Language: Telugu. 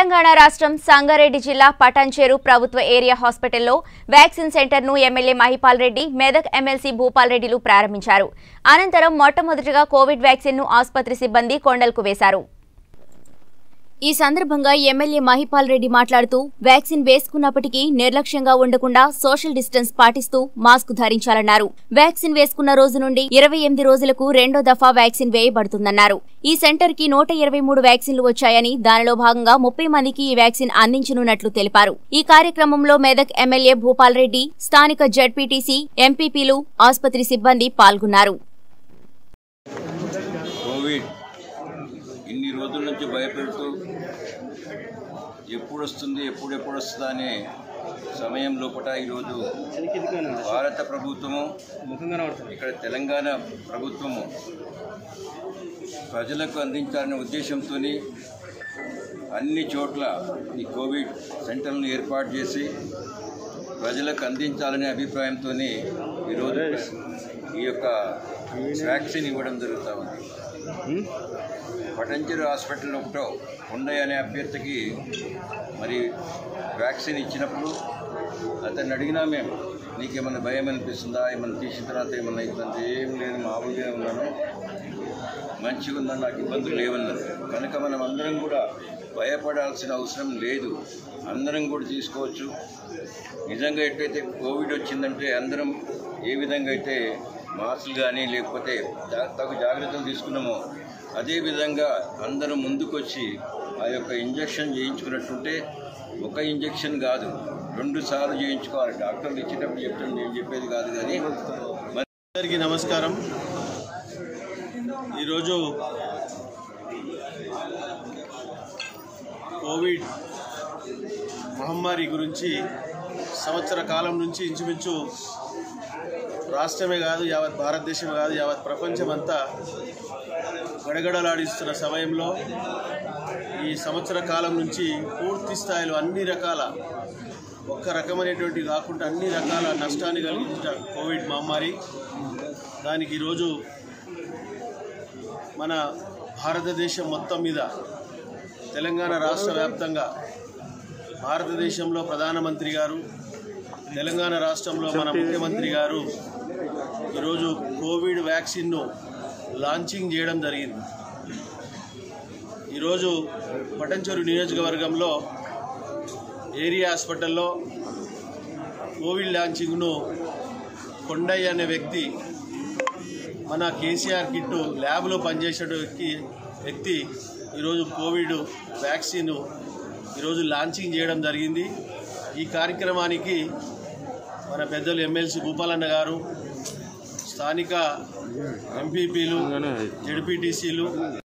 తెలంగాణ రాష్ట్రం సంగారెడ్డి జిల్లా పటాన్చేరు ప్రభుత్వ ఏరియా హాస్పిటల్లో వ్యాక్సిన్ సెంటర్ను ఎమ్మెల్యే మహిపాల్ రెడ్డి మెదక్ ఎమ్మెల్సీ భూపాల్ రెడ్డిలు ప్రారంభించారు అనంతరం మొట్టమొదటిగా కోవిడ్ వ్యాక్సిన్ను ఆసుపత్రి సిబ్బంది కొండలకు వేశారు ఈ సందర్భంగా ఎమ్మెల్యే మహిపాల్ రెడ్డి మాట్లాడుతూ వ్యాక్సిన్ వేసుకున్నప్పటికీ నిర్లక్ష్యంగా ఉండకుండా సోషల్ డిస్టెన్స్ పాటిస్తూ మాస్క్ ధరించాలన్నారు వ్యాక్సిన్ వేసుకున్న రోజు నుండి ఇరవై ఎనిమిది రోజులకు రెండో దఫా వ్యాక్సిన్ వేయబడుతుందన్నారు ఈ సెంటర్ కి నూట ఇరవై మూడు వ్యాక్సిన్లు వచ్చాయని దానిలో భాగంగా ముప్పై మందికి ఈ వ్యాక్సిన్ అందించనున్నట్లు తెలిపారు ఈ కార్యక్రమంలో మెదక్ ఎమ్మెల్యే భూపాల్ రెడ్డి స్థానిక జడ్పీటీసీ ఎంపీపీలు ఆసుపత్రి సిబ్బంది పాల్గొన్నారు కోవిడ్ ఇన్ని రోజుల నుంచి భయపెడుతూ ఎప్పుడు వస్తుంది ఎప్పుడు ఎప్పుడు వస్తుందా అనే సమయం లోపల ఈరోజు భారత ప్రభుత్వము ఇక్కడ తెలంగాణ ప్రభుత్వము ప్రజలకు అందించాలనే ఉద్దేశంతో అన్ని చోట్ల ఈ కోవిడ్ సెంటర్లను ఏర్పాటు చేసి ప్రజలకు అందించాలనే అభిప్రాయంతో ఈరోజు ఈ యొక్క వ్యాక్సిన్ ఇవ్వడం జరుగుతూ ఉంది పటంచెరు హాస్పిటల్ ఒకటో ఉండయ్య అనే అభ్యర్థికి మరి వ్యాక్సిన్ ఇచ్చినప్పుడు అతన్ని అడిగినా మేము నీకేమైనా భయం అనిపిస్తుందా ఏమైనా తీసిన తర్వాత ఏమన్నా ఇబ్బంది ఏం లేదు మామూలుగా ఉన్నాను మంచిగా ఉందని నాకు ఇబ్బందులు లేవన్నారు కనుక మనం అందరం కూడా భయపడాల్సిన అవసరం లేదు అందరం కూడా తీసుకోవచ్చు నిజంగా ఎట్లయితే కోవిడ్ వచ్చిందంటే అందరం ఏ విధంగా అయితే మాస్కులు కానీ లేకపోతే జా- తగు జాగ్రత్తలు తీసుకున్నామో అదే విధంగా అందరం ముందుకొచ్చి ఆ యొక్క ఇంజెక్షన్ చేయించుకున్నట్టుంటే ఒక ఇంజెక్షన్ కాదు రెండు సార్లు చేయించుకోవాలి డాక్టర్లు ఇచ్చేటప్పుడు చెప్తాను నేను చెప్పేది కాదు కానీ మరి అందరికీ నమస్కారం ఈరోజు కోవిడ్ మహమ్మారి గురించి సంవత్సర కాలం నుంచి ఇంచుమించు రాష్ట్రమే కాదు యావత్ భారతదేశం కాదు యావత్ ప్రపంచం అంతా గడగడలాడిస్తున్న సమయంలో ఈ సంవత్సర కాలం నుంచి పూర్తి స్థాయిలో అన్ని రకాల ఒక్క రకమైనటువంటి కాకుండా అన్ని రకాల నష్టాన్ని కలిగించిన కోవిడ్ మహమ్మారి దానికి ఈరోజు మన భారతదేశం మొత్తం మీద తెలంగాణ రాష్ట్ర వ్యాప్తంగా భారతదేశంలో ప్రధానమంత్రి గారు తెలంగాణ రాష్ట్రంలో మన ముఖ్యమంత్రి గారు ఈరోజు కోవిడ్ వ్యాక్సిన్ను లాంచింగ్ చేయడం జరిగింది ఈరోజు పటంచెరు నియోజకవర్గంలో ఏరియా హాస్పిటల్లో కోవిడ్ లాంచింగ్ను కొండయ్య అనే వ్యక్తి మన కేసీఆర్ కిట్టు ల్యాబ్లో పనిచేసే వ్యక్తి వ్యక్తి ఈరోజు కోవిడ్ వ్యాక్సిన్ ఈరోజు లాంచింగ్ చేయడం జరిగింది ఈ కార్యక్రమానికి మన పెద్దలు ఎమ్మెల్సీ భూపాలన్న గారు స్థానిక ఎంపీపీలు జడ్పీటీసీలు